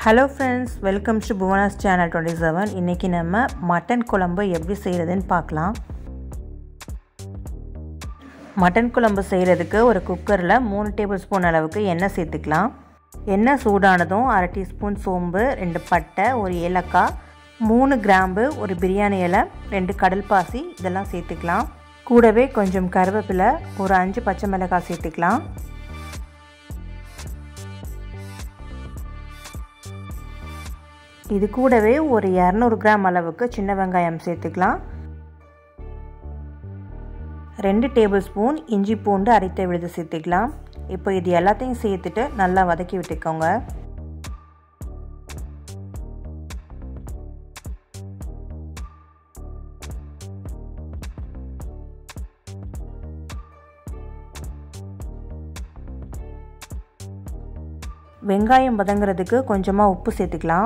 hello friends welcome to Bhuvana's channel twenty seven இன்றைக்கி நம்ம mutton குழம்பு எப்படி செய்கிறதுன்னு பார்க்கலாம் மட்டன் குழம்பு செய்கிறதுக்கு ஒரு குக்கரில் மூணு டேபிள் ஸ்பூன் அளவுக்கு எண்ணெய் சேர்த்துக்கலாம் எண்ணெய் சூடானதும் அரை டீஸ்பூன் சோம்பு ரெண்டு பட்டை ஒரு ஏலக்காய் மூணு கிராம்பு ஒரு பிரியாணி இலை ரெண்டு கடல் பாசி இதெல்லாம் சேர்த்துக்கலாம் கூடவே கொஞ்சம் கருவேப்பிலை ஒரு அஞ்சு பச்சை மிளகாய் சேர்த்துக்கலாம் இது கூடவே ஒரு இரநூறு கிராம் அளவுக்கு சின்ன வெங்காயம் சேர்த்துக்கலாம் ரெண்டு டேபிள் ஸ்பூன் இஞ்சி பூண்டு அரைத்த விழுது சேர்த்துக்கலாம் இப்போ இது எல்லாத்தையும் சேர்த்துட்டு நல்லா வதக்கி விட்டுக்கோங்க வெங்காயம் வதங்குறதுக்கு கொஞ்சமாக உப்பு சேர்த்துக்கலாம்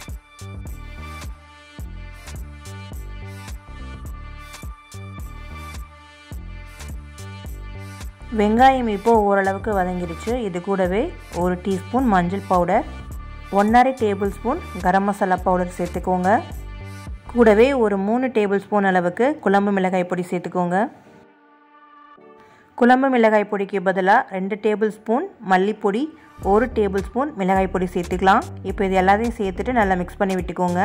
வெங்காயம் இப்போது ஓரளவுக்கு வதங்கிடுச்சு இது கூடவே ஒரு டீஸ்பூன் மஞ்சள் பவுடர் ஒன்றரை tablespoon garam masala powder சேர்த்துக்கோங்க கூடவே ஒரு மூணு டேபிள் ஸ்பூன் அளவுக்கு குழம்பு மிளகாய் பொடி சேர்த்துக்கோங்க குழம்பு மிளகாய் பொடிக்கு பதிலாக ரெண்டு டேபிள் ஸ்பூன் மல்லிப்பொடி ஒரு டேபிள் ஸ்பூன் மிளகாய் பொடி சேர்த்துக்கலாம் இப்போ இது எல்லாத்தையும் சேர்த்துட்டு நல்லா மிக்ஸ் பண்ணி விட்டுக்கோங்க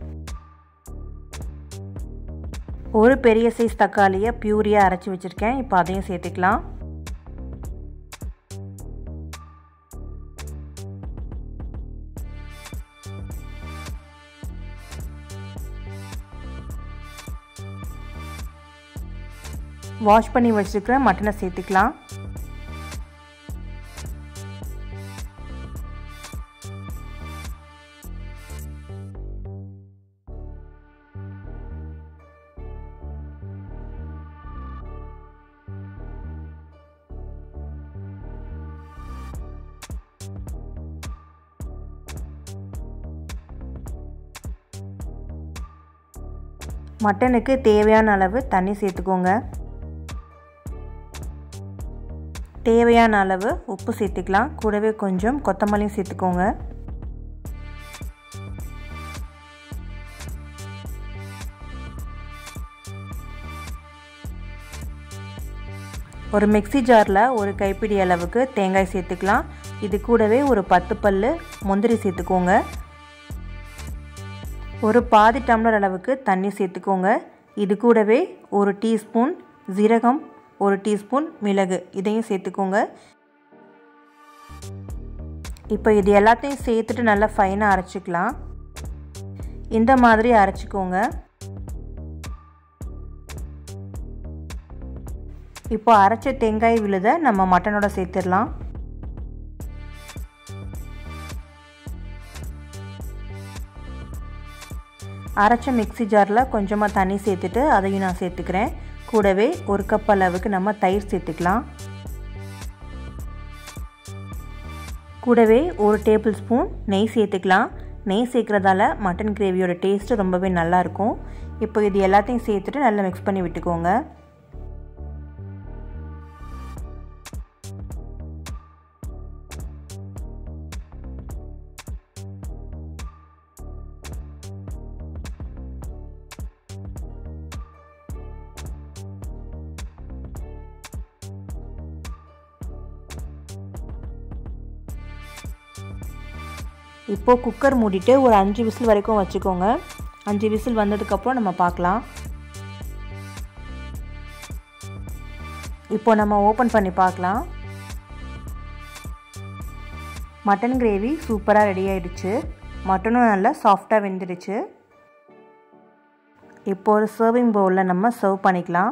ஒரு பெரிய சைஸ் தக்காளியை பியூரியாக அரைச்சி வச்சுருக்கேன் இப்போ அதையும் சேர்த்துக்கலாம் வாஷ் பண்ணி வச்சுருக்கிற மட்டனை சேர்த்துக்கலாம் மட்டனுக்கு தேவையான அளவு தண்ணி சேர்த்துக்கோங்க தேவையான அளவு உப்பு சேர்த்துக்கலாம் கூடவே கொஞ்சம் கொத்தமல்லியும் சேர்த்துக்கோங்க ஒரு மிக்சி ஜாரில் ஒரு கைப்பிடி அளவுக்கு தேங்காய் சேர்த்துக்கலாம் இது கூடவே ஒரு பத்து பல் முந்திரி சேர்த்துக்கோங்க ஒரு பாதி டம்ளர் அளவுக்கு தண்ணி சேர்த்துக்கோங்க இது கூடவே ஒரு டீஸ்பூன் ஜீரகம் ஒரு டீஸ்பூன் மிளகு இதையும் சேர்த்துக்கோங்க இப்போ இது எல்லாத்தையும் சேர்த்துட்டு நல்லா ஃபைனாக அரைச்சிக்கலாம் இந்த மாதிரி அரைச்சிக்கோங்க இப்போ அரைச்ச தேங்காய் விழுத நம்ம மட்டனோட சேர்த்துடலாம் அரைச்ச மிக்சி ஜாரில் கொஞ்சமாக தண்ணி சேர்த்துட்டு அதையும் நான் சேர்த்துக்கிறேன் கூடவே ஒரு கப் அளவுக்கு நம்ம தயிர் சேர்த்துக்கலாம் கூடவே ஒரு டேபிள் ஸ்பூன் நெய் சேர்த்துக்கலாம் நெய் சேர்க்குறதால மட்டன் கிரேவியோட டேஸ்ட்டு ரொம்பவே நல்லாயிருக்கும் இப்போ இது எல்லாத்தையும் சேர்த்துட்டு நல்லா மிக்ஸ் பண்ணி விட்டுக்கோங்க இப்போது குக்கர் மூடிட்டு ஒரு அஞ்சு விசில் வரைக்கும் வச்சுக்கோங்க அஞ்சு விசில் வந்ததுக்கப்புறம் நம்ம பார்க்கலாம் இப்போ நம்ம ஓப்பன் பண்ணி பார்க்கலாம் மட்டன் கிரேவி சூப்பராக ரெடி ஆகிடுச்சு மட்டனும் நல்லா சாஃப்டாக வெந்துடுச்சு இப்போ ஒரு சர்விங் பவுலில் நம்ம சர்வ் பண்ணிக்கலாம்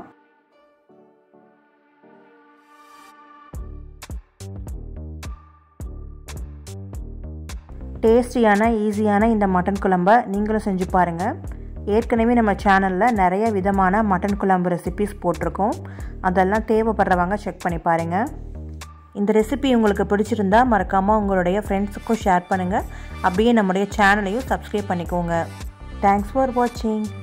டேஸ்டியான ஈஸியான இந்த மட்டன் குழம்பை நீங்களும் செஞ்சு பாருங்கள் ஏற்கனவே நம்ம சேனலில் நிறைய விதமான மட்டன் குழம்பு ரெசிபிஸ் போட்டிருக்கோம் அதெல்லாம் தேவைப்படுறவங்க செக் பண்ணி பாருங்கள் இந்த ரெசிபி உங்களுக்கு பிடிச்சிருந்தா மறக்காமல் உங்களுடைய ஃப்ரெண்ட்ஸுக்கும் ஷேர் பண்ணுங்கள் அப்படியே நம்முடைய சேனலையும் சப்ஸ்கிரைப் பண்ணிக்கோங்க தேங்க்ஸ் ஃபார் வாட்சிங்